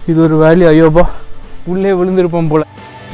இது ஒரு வேலி ஐயோப்பா உள்ளே விழுந்திருப்போம் போல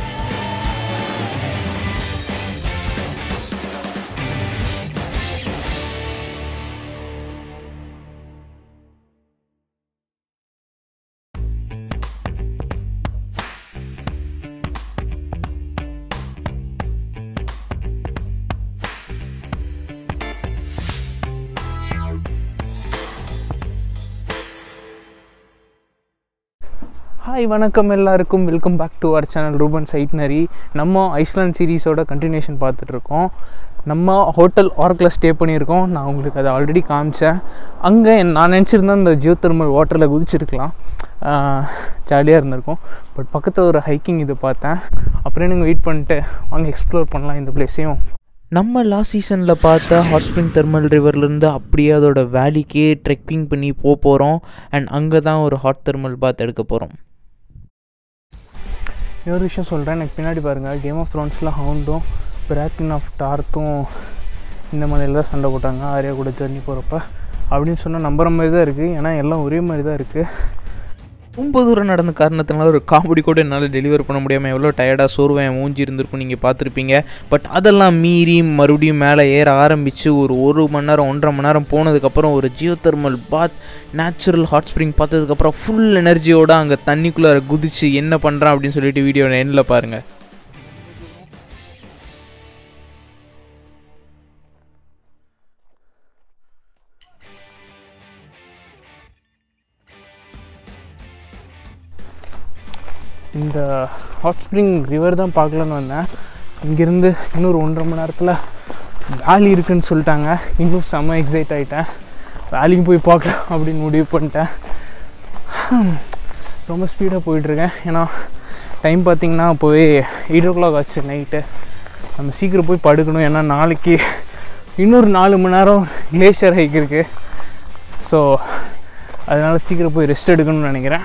ஹாய் வணக்கம் எல்லாருக்கும் welcome back to our channel ரூபன் சைட்னரி நம்ம ஐஸ்லாண்ட் சீரீஸோட கண்டினியூஷன் பார்த்துட்ருக்கோம் நம்ம ஹோட்டல் ஆர்க்கில் ஸ்டே பண்ணியிருக்கோம் நான் உங்களுக்கு அதை ஆல்ரெடி காமிச்சேன் அங்கே நான் நினச்சிருந்தேன் இந்த ஜியோ தெர்மல் வாட்டரில் குதிச்சிருக்கலாம் ஜாலியாக இருந்திருக்கும் பட் பக்கத்தில் ஒரு ஹைக்கிங் இது பார்த்தேன் அப்புறம் நீங்கள் வெயிட் பண்ணிட்டு வாங்க எக்ஸ்ப்ளோர் பண்ணலாம் இந்த பிளேஸையும் நம்ம லாஸ்ட் சீசனில் பார்த்த ஹாட் ஸ்ப்ரிங் தெர்மல் ரிவர்லேருந்து அப்படியே அதோட வேலிக்கே ட்ரெக்கிங் பண்ணி போக போகிறோம் அண்ட் அங்கே தான் ஒரு ஹாட் தெர்மல் பாத் எடுக்க போகிறோம் இன்னொரு விஷயம் சொல்கிறேன் எனக்கு பின்னாடி பாருங்கள் கேம் ஆஃப் த்ரோன்ஸில் ஹவுண்டும் பிராக்கின் ஆஃப் டார்க்கும் இந்த மாதிரில தான் சண்டை போட்டாங்க ஆரியா கூட ஜர்னி போகிறப்ப அப்படின்னு சொன்னால் நம்புற மாதிரி தான் இருக்குது ஏன்னா எல்லாம் ஒரே மாதிரி தான் இருக்குது ரொம்ப தூரம் நடந்த காரணத்தினால ஒரு காமெடி கூட என்னால் டெலிவர் பண்ண முடியாமல் எவ்வளோ டயர்டாக சோர்வாக என் மூஞ்சி இருந்திருக்கும் நீங்கள் பார்த்துருப்பீங்க பட் அதெல்லாம் மீறி மறுபடியும் மேலே ஏற ஆரம்பித்து ஒரு ஒரு மணி நேரம் ஒன்றரை மணி நேரம் போனதுக்கப்புறம் ஒரு geothermal bath natural hot spring பார்த்ததுக்கப்புறம் ஃபுல் எனர்ஜியோட அங்கே தண்ணிக்குள்ளே குதிச்சு என்ன பண்ணுறான் அப்படின்னு சொல்லிட்டு வீடியோ எண்டில் பாருங்கள் இந்த ஹாட் ஸ்ப்ரிங் ரிவர் தான் பார்க்கலான்னு வந்தேன் இங்கேருந்து இன்னொரு ஒன்றரை மணி நேரத்தில் வேலி இருக்குன்னு சொல்லிட்டாங்க இன்னும் செம்ம எக்ஸைட் ஆகிட்டேன் வேலிக்கு போய் பார்க்கலாம் அப்படின்னு முடிவு பண்ணிட்டேன் ஹம், ரொம்ப ஸ்பீடாக போயிட்டுருக்கேன் ஏன்னா டைம் பார்த்திங்கன்னா போய் எயிட் ஓ கிளாக் ஆச்சு நைட்டு நம்ம சீக்கிரம் போய் படுக்கணும் ஏன்னா நாளைக்கு இன்னொரு நாலு மணி நேரம் கிளேஷியர் ஹைக் இருக்குது ஸோ அதனால் சீக்கிரம் போய் ரெஸ்ட் எடுக்கணும்னு நினைக்கிறேன்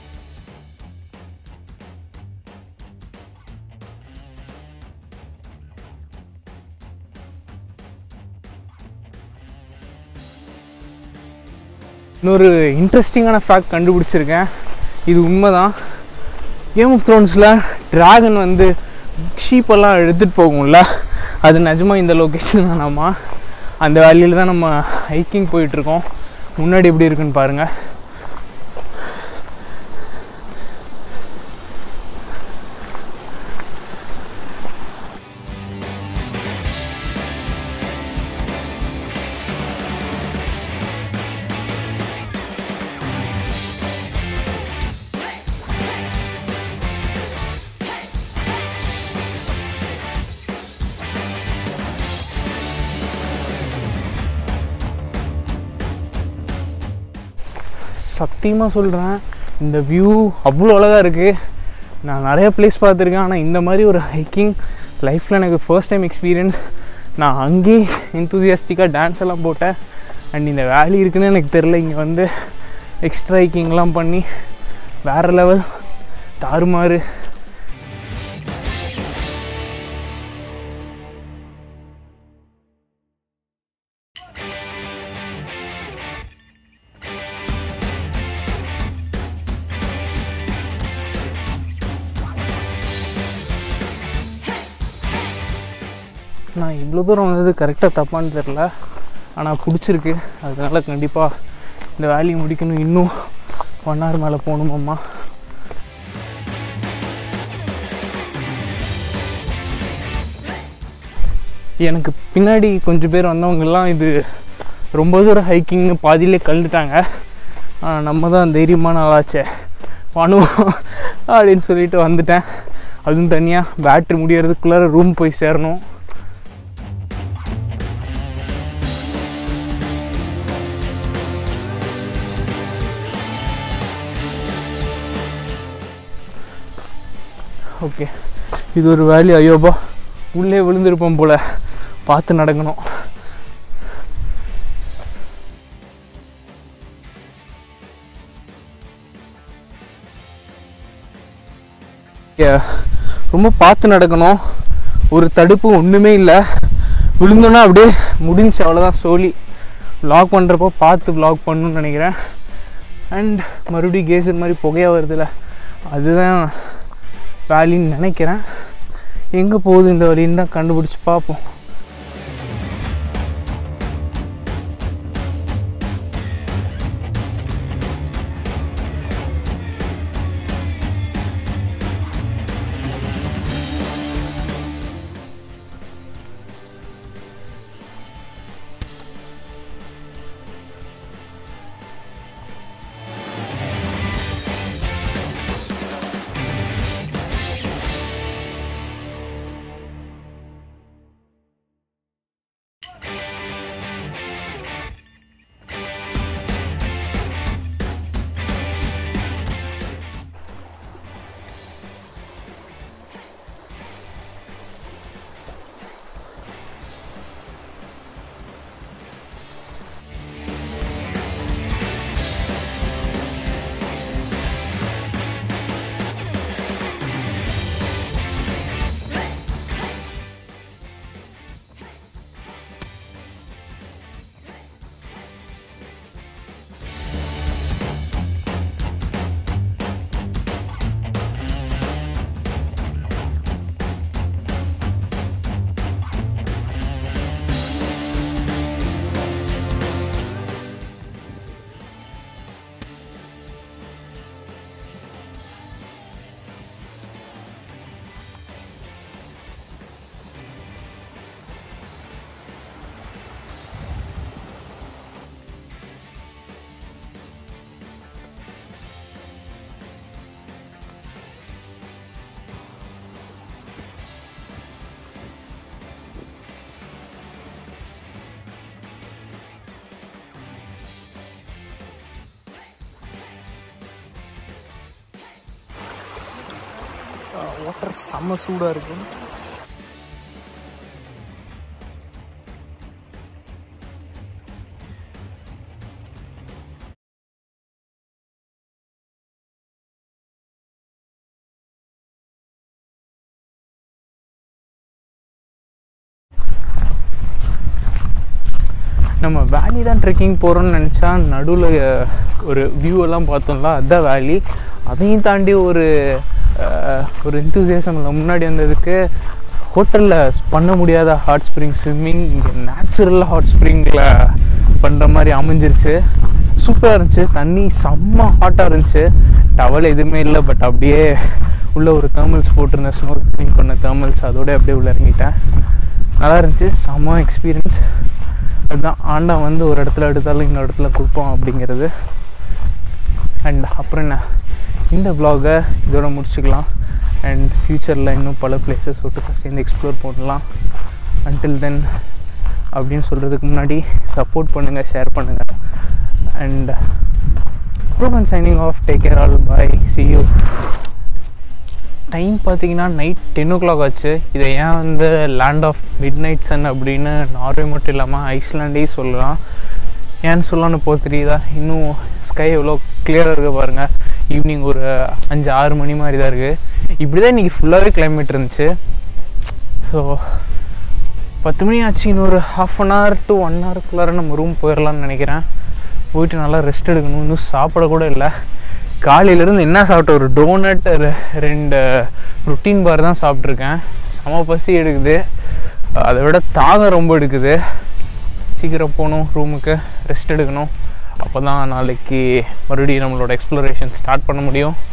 இன்னொரு இன்ட்ரெஸ்டிங்கான ஃபேக்ட் கண்டுபிடிச்சிருக்கேன் இது உண்மைதான் கேம் ஆஃப் த்ரோன்ஸில் டிராகன் வந்து ஷீப்பெல்லாம் எடுத்துகிட்டு போகும்ல அது நிஜமாக இந்த லொக்கேஷன் தானாமா அந்த வேலையில் தான் நம்ம ஹைக்கிங் போயிட்டுருக்கோம் முன்னாடி எப்படி இருக்குன்னு பாருங்கள் சத்தியமாக சொல்கிறேன் இந்த வியூ அவ்வளோ அழகாக இருக்குது நான் நிறைய பிளேஸ் பார்த்துருக்கேன் ஆனால் இந்த மாதிரி ஒரு ஹைக்கிங் லைஃப்பில் எனக்கு ஃபர்ஸ்ட் டைம் எக்ஸ்பீரியன்ஸ் நான் அங்கேயே எந்தூசியாஸ்டிக்காக டான்ஸ் எல்லாம் போட்டேன் அண்ட் இந்த வேலி இருக்குன்னு எனக்கு தெரில இங்கே வந்து எக்ஸ்ட்ரா ஹைக்கிங்லாம் பண்ணி வேறு லெவல் தாறுமாறு நான் இவ்வளோ தூரம் வந்தது கரெக்டாக தப்பான்னு தெரில ஆனால் பிடிச்சிருக்கு அதனால் கண்டிப்பாக இந்த வேலையை முடிக்கணும் இன்னும் ஒன் ஹவர் மேலே போகணுமாம்மா எனக்கு பின்னாடி கொஞ்சம் பேர் வந்தவங்கெல்லாம் இது ரொம்ப தூரம் ஹைக்கிங்னு பாதியிலே கழுந்துட்டாங்க ஆனால் நம்ம தான் தைரியமான ஆளாச்சே பண்ணுவோம் அப்படின்னு சொல்லிட்டு வந்துட்டேன் அதுவும் தனியாக பேட்ரி முடியறதுக்குள்ளார ரூம் போய் சேரணும் ஓகே இது ஒரு வேலி ஐயோப்பா உள்ளே விழுந்திருப்போம் போல பார்த்து நடக்கணும் Yeah, ரொம்ப பார்த்து நடக்கணும் ஒரு தடுப்பு ஒன்றுமே இல்லை விழுந்தோன்னா அப்படியே முடிஞ்சு அவ்வளோதான் சோலி vlog பண்ணுறப்போ பார்த்து vlog பண்ணணும்னு நினைக்கிறேன் அண்ட் மறுபடியும் கேசர் மாதிரி புகையாக வருதுல்ல அதுதான் வேலின்னு நினைக்கிறேன் எங்கே போகுது இந்த வழின்னு தான் கண்டுபிடிச்சி பார்ப்போம் வாட்டர் செம்ம சூடாக இருக்கு நம்ம வேலி தான் ட்ரெக்கிங் போகிறோம்னு நினச்சா நடுவில் ஒரு வியூ எல்லாம் பார்த்தோம்ல அதுதான் வேலி அதையும் தாண்டி ஒரு அஹ், ஒரு இன்த்தூசியாசமில் முன்னாடி வந்ததுக்கு ஹோட்டலில் பண்ண முடியாத ஹாட் ஸ்ப்ரிங் ஸ்விம்மிங் இங்கே நேச்சுரலாக ஹாட் ஸ்ப்ரிங்கில் பண்ணுற மாதிரி அமைஞ்சிருச்சு சூப்பராக இருந்துச்சு தண்ணி செம்ம ஹாட்டாக இருந்துச்சு டவல் எதுவுமே இல்லை பட் அப்படியே உள்ள ஒரு தேர்மல்ஸ் போட்டிருந்தேன் ஸ்னோ க்ளீன் பண்ண தேர்மல்ஸ் அதோட அப்படியே உள்ள இறங்கிட்டேன் நல்லா இருந்துச்சு செம்ம எக்ஸ்பீரியன்ஸ் அதுதான் ஆண்டா வந்து ஒரு இடத்துல எடுத்தாலும் இன்னொரு இடத்துல கொடுப்போம் அப்படிங்கிறது அண்ட் அப்புறம் என்ன இந்த vlog-அ இதோட முடிச்சுக்கலாம் அண்ட் ஃப்யூச்சரில் இன்னும் பல பிளேசஸ் விட்டு சேர்ந்து எக்ஸ்ப்ளோர் பண்ணலாம் அன்டில் தென் அப்படின்னு சொல்கிறதுக்கு முன்னாடி சப்போர்ட் பண்ணுங்கள் ஷேர் பண்ணுங்கள் அண்ட் ப்ரூவன் signing off take care all bye see you time பார்த்தீங்கன்னா நைட் டென் ஓ கிளாக் ஆச்சு இதை ஏன் வந்து land of midnight sun அப்படின்னு நார்வே மட்டும் இல்லாமல் ஐஸ்லாண்டே சொல்லலாம் ஏன்னு சொல்லலாம்னு போ தெரியுதா இன்னும் ஸ்கை எவ்வளோ கிளியராக இருக்குது பாருங்கள் ஈவினிங் ஒரு அஞ்சு ஆறு மணி மாதிரி தான் இருக்குது இப்படி தான் இன்றைக்கி ஃபுல்லாகவே கிளைமேட் இருந்துச்சு ஸோ பத்து மணி ஆச்சு இன்னொரு half an hour to one ஹவருக்குள்ளார நம்ம ரூம் போயிடலாம்னு நினைக்கிறேன் போயிட்டு நல்லா ரெஸ்ட் எடுக்கணும் இன்னும் சாப்பிட கூட இல்லை காலையிலேருந்து என்ன சாப்பிட்டேன் ஒரு டோனட் ரெண்டு ருட்டீன் பார் தான் சாப்பிட்ருக்கேன் செம பசி எடுக்குது அதை விட தாகம் ரொம்ப எடுக்குது சீக்கிரம் போகணும் ரூமுக்கு ரெஸ்ட் எடுக்கணும் அப்போ தான் நாளைக்கு மறுபடியும் நம்மளோட எக்ஸ்ப்ளோரேஷன் ஸ்டார்ட் பண்ண முடியும்